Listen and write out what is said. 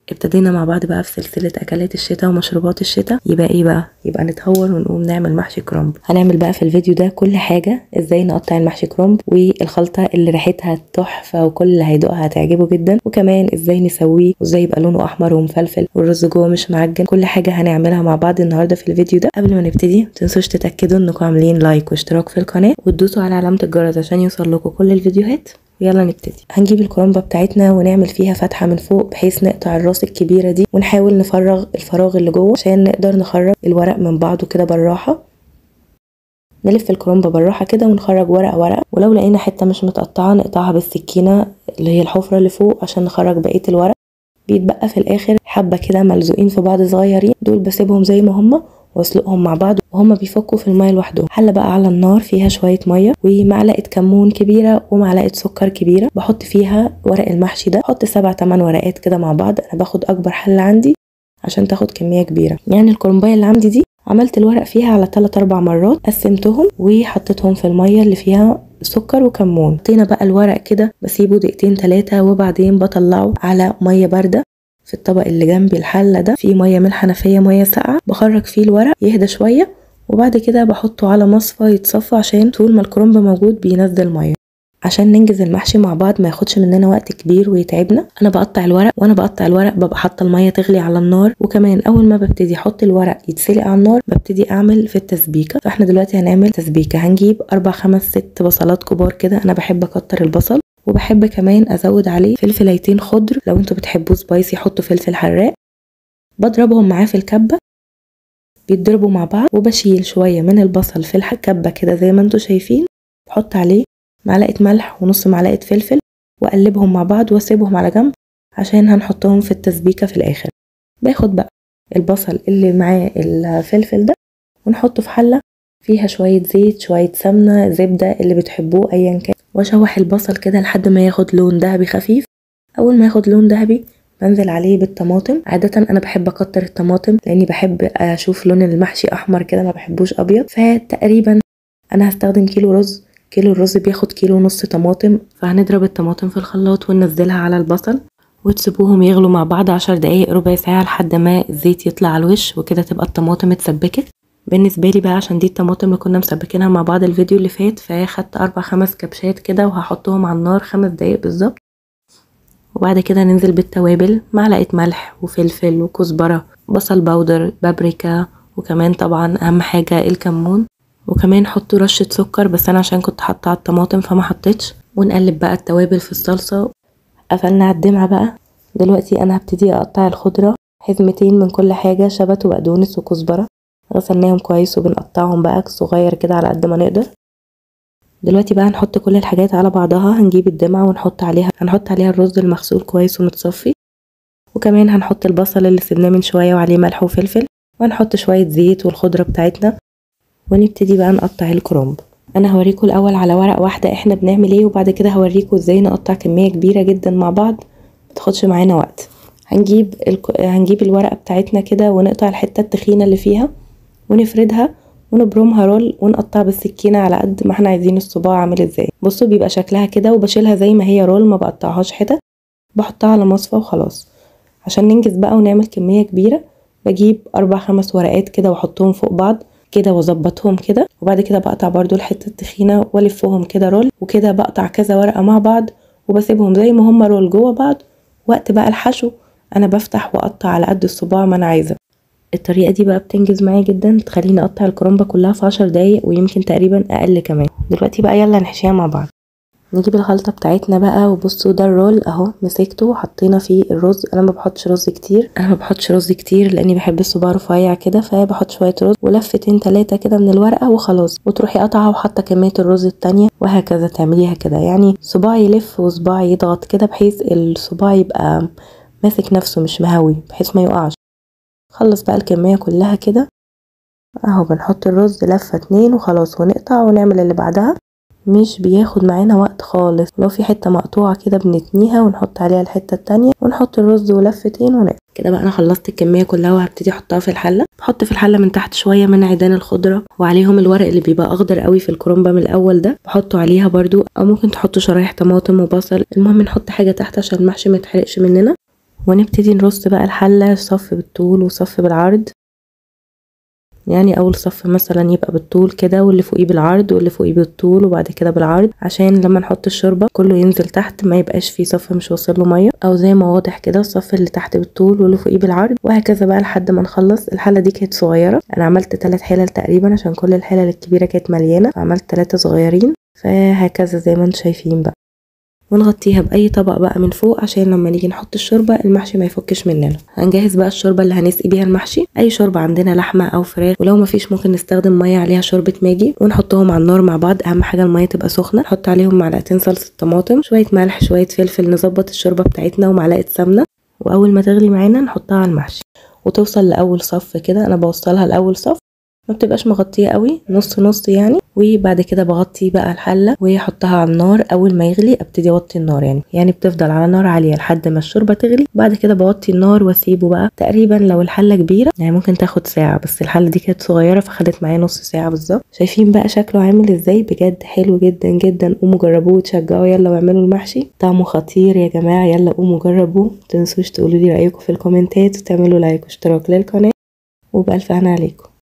ابتدينا مع بعض بقى في سلسلة أكلات الشتاء ومشروبات الشتاء يبقى إيه بقى؟ يبقى نتهور ونقوم نعمل محشي كرنب هنعمل بقى في الفيديو ده كل حاجة إزاي نقطع المحشي كرنب والخلطة اللي ريحتها تحفة وكل اللي هيدوقها هتعجبه جدا وكمان إزاي نسويه وإزاي يبقى لونه أحمر ومفلفل والرز جوه مش معجن كل حاجة هنعملها مع بعض النهاردة في الفيديو ده قبل ما نبتدي متنسوش تتأكدوا إنكم عاملين لايك واشتراك في القناة وتدوسوا على علامة الجرس عشان يوصل لكم كل الفيديوهات يلا نبتدي هنجيب الكرنبة بتاعتنا ونعمل فيها فتحة من فوق بحيث نقطع الراس الكبيرة دي ونحاول نفرغ الفراغ اللي جوه عشان نقدر نخرج الورق من بعضه كده بالراحة نلف الكرنبة بالراحة كده ونخرج ورقة ورقة ولو لقينا حتة مش متقطعة نقطعها بالسكينة اللي هي الحفرة اللي فوق عشان نخرج بقية الورق بيتبقى في الآخر حبة كده ملزوقين في بعض صغيرين دول بسيبهم زي ما هما واسلقهم مع بعض وهما بيفكوا في المية لوحدهم حلة بقى على النار فيها شوية مية ومعلقة كمون كبيرة ومعلقة سكر كبيرة بحط فيها ورق المحشي ده بحط سبع تمن ورقات كده مع بعض انا باخد اكبر حلة عندي عشان تاخد كمية كبيرة يعني الكرنباية اللي عندي دي عملت الورق فيها على 3 4 مرات قسمتهم وحطيتهم في المية اللي فيها سكر وكمون حطينا بقى الورق كده بسيبه دقيقتين تلاتة وبعدين بطلعه على مية باردة في الطبق اللي جنبي الحلة ده فيه مية من الحنفية مية ساقعة بخرج فيه الورق يهدى شوية وبعد كده بحطه على مصفى يتصفى عشان طول ما الكرنب موجود بينزل مية عشان ننجز المحشي مع بعض ما ياخدش مننا وقت كبير ويتعبنا انا بقطع الورق وانا بقطع الورق ببقى حاطه الميه تغلي على النار وكمان اول ما ببتدي احط الورق يتسلق على النار ببتدي اعمل في التسبيكه فاحنا دلوقتي هنعمل تسبيكه هنجيب اربع خمس ست بصلات كبار كده انا بحب اكتر البصل وبحب كمان ازود عليه فلفلايتين خضر لو انتوا بتحبوه سبايسي حطوا فلفل حراق بضربهم معاه في الكبه بيتضربوا مع بعض وبشيل شويه من البصل في الكبه كده زي ما انتوا شايفين بحط عليه معلقه ملح ونص معلقه فلفل واقلبهم مع بعض واسيبهم على جنب عشان هنحطهم في التسبيكه في الاخر باخد بقى البصل اللي معاه الفلفل ده ونحطه في حله فيها شويه زيت شويه سمنه زبده اللي بتحبوه ايا كان واشوح البصل كده لحد ما ياخد لون ذهبي خفيف اول ما ياخد لون ذهبي بنزل عليه بالطماطم عادة أنا بحب أكتر الطماطم لأني بحب أشوف لون المحشي أحمر كده ما بحبوش أبيض فتقريبا أنا هستخدم كيلو رز كيلو الرز بياخد كيلو ونص طماطم فهنضرب الطماطم في الخلاط وننزلها على البصل وتسيبوهم يغلوا مع بعض عشر دقايق ربع ساعة لحد ما الزيت يطلع على الوش وكده تبقى الطماطم اتسبكت بالنسبة لي بقى عشان دي الطماطم اللي كنا مسبكينها مع بعض الفيديو اللي فات فاخدت أربع خمس كبشات كده وهحطهم على النار خمس دقايق بالظبط وبعد كده ننزل بالتوابل معلقة ملح وفلفل وكزبرة بصل بودر بابريكا وكمان طبعا أهم حاجة الكمون وكمان حطوا رشة سكر بس أنا عشان كنت حاطة على الطماطم فما حطيتش ونقلب بقى التوابل في الصلصة قفلنا على الدمعة بقى دلوقتي أنا هبتدي أقطع الخضرة حزمتين من كل حاجة شبت وبقدونس وكزبرة غسلناهم كويس وبنقطعهم بقى صغير كده على قد ما نقدر دلوقتي بقى هنحط كل الحاجات على بعضها هنجيب الدمعة ونحط عليها هنحط عليها الرز المغسول كويس ومتصفي وكمان هنحط البصل اللي سيبناه من شوية وعليه ملح وفلفل وهنحط شوية زيت والخضرة بتاعتنا ونبتدي بقى نقطع الكرنب انا هوريكم الاول على ورقة واحدة احنا بنعمل ايه وبعد كده هوريكم ازاي نقطع كمية كبيرة جدا مع بعض متاخدش معانا وقت هنجيب الك... هنجيب الورقة بتاعتنا كده ونقطع الحتة التخينة اللي فيها ونفردها ونبرمها رول ونقطع بالسكينة على قد ما احنا عايزين الصباع عامل ازاي بصوا بيبقى شكلها كده وبشيلها زي ما هي رول ما بقطعهاش حتت بحطها على مصفى وخلاص عشان ننجز بقى ونعمل كمية كبيرة بجيب أربع خمس ورقات كده واحطهم فوق بعض كده واظبطهم كده وبعد كده بقطع برضو الحتة التخينة والفهم كده رول وكده بقطع كذا ورقة مع بعض وبسيبهم زي ما هما رول جوه بعض وقت بقى الحشو انا بفتح واقطع على قد الصباع ما انا عايزة الطريقة دي بقى بتنجز معايا جدا تخليني اقطع الكرنبة كلها في عشر دقايق ويمكن تقريبا اقل كمان دلوقتي بقى يلا نحشيها مع بعض نجيب الخلطة بتاعتنا بقى وبصوا ده الرول اهو مسكته وحطينا فيه الرز انا ما بحطش رز كتير انا ما بحطش رز كتير لاني بحب الصباع رفيع كده فبحط شوية رز ولفتين تلاتة كده من الورقة وخلاص وتروحي قطعة وحاطة كمية الرز التانية وهكذا تعمليها كده يعني صباع يلف وصباع يضغط كده بحيث الصباع يبقى ماسك نفسه مش مهوي بحيث ما يقعش خلص بقى الكمية كلها كده اهو بنحط الرز لفة اتنين وخلاص ونقطع ونعمل اللي بعدها مش بياخد معانا وقت خالص لو في حته مقطوعه كده بنتنيها ونحط عليها الحته التانية ونحط الرز ولفتين ونقطع كده بقى انا خلصت الكميه كلها وهبتدي احطها في الحله بحط في الحله من تحت شويه من عيدان الخضره وعليهم الورق اللي بيبقى اخضر قوي في الكرنبه من الاول ده بحطه عليها برضو او ممكن تحطوا شرايح طماطم وبصل المهم نحط حاجه تحت عشان المحشي ما يتحرقش مننا ونبتدي نرص بقى الحلة صف بالطول وصف بالعرض يعني اول صف مثلا يبقى بالطول كده واللي فوقيه بالعرض واللي فوقيه بالطول وبعد كده بالعرض عشان لما نحط الشوربه كله ينزل تحت ما يبقاش فيه صف مش واصل له ميه او زي ما واضح كده الصف اللي تحت بالطول واللي فوقيه بالعرض وهكذا بقى لحد ما نخلص الحله دي كانت صغيره انا عملت ثلاث حلل تقريبا عشان كل الحلل الكبيره كانت مليانه فعملت ثلاثه صغيرين فهكذا زي ما انتم شايفين بقى ونغطيها باي طبق بقى من فوق عشان لما نيجي نحط الشوربه المحشي ما يفكش مننا هنجهز بقى الشوربه اللي هنسقي بيها المحشي اي شوربه عندنا لحمه او فراخ ولو ما فيش ممكن نستخدم ميه عليها شوربه ماجي ونحطهم على النار مع بعض اهم حاجه الميه تبقى سخنه نحط عليهم معلقتين صلصه طماطم شويه ملح شويه فلفل نظبط الشوربه بتاعتنا ومعلقه سمنه واول ما تغلي معانا نحطها على المحشي وتوصل لاول صف كده انا بوصلها لاول صف ما بتبقاش مغطيه قوي نص نص يعني وبعد كده بغطي بقى الحله واحطها على النار اول ما يغلي ابتدي اوطي النار يعني يعني بتفضل على نار عاليه لحد ما الشوربه تغلي بعد كده بوطي النار واسيبه بقى تقريبا لو الحله كبيره يعني ممكن تاخد ساعه بس الحله دي كانت صغيره فخدت معايا نص ساعه بالظبط شايفين بقى شكله عامل ازاي بجد حلو جدا جدا قوموا جربوه وتشجعوا يلا واعملوا المحشي طعمه خطير يا جماعه يلا قوموا جربوه متنسوش تقولوا لي رايكم في الكومنتات وتعملوا لايك واشتراك للقناه وبألف هنا عليكم